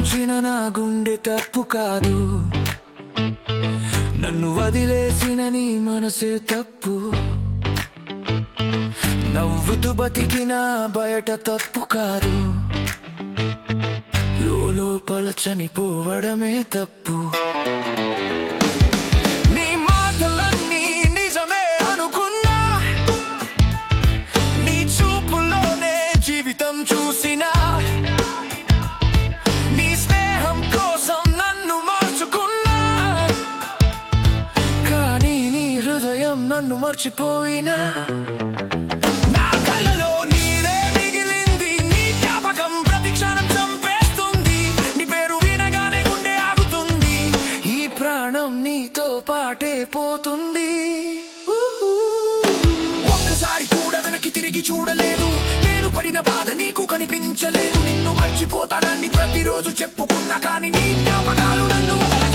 దోచిన నా గుండె తప్పు కాదు నన్ను వదిలేసిన నీ మనసే తప్పు నవ్వుతూ బతికిన బయట తప్పు కాదు లోపల చనిపోవడమే తప్పు నీ మాటలన్నీ నిజమే అనుకున్నా నీ చూపులోనే జీవితం చూసినా నీ స్నేహం కోసం నన్ను మార్చుకున్నా కానీ నీ హృదయం నన్ను మర్చిపోయినా నా కళ్ళలో నీరే మిగిలింది నీ జ్ఞాపకం ప్రతి క్షణం చంపేస్తుంది నీ పేరు వినగానే గుండె ఆగుతుంది ఈ ప్రాణం నీతో పాటే పోతుంది ఊహూ. ఒక్కసారి కూడా వెనక్కి తిరిగి చూడలేదు నేను పడిన బాధ నీకు కనిపించలేదు నిన్ను మర్చిపోతానని ప్రతిరోజు చెప్పుకున్నా కానీ నీ జ్ఞాపకాలు నన్ను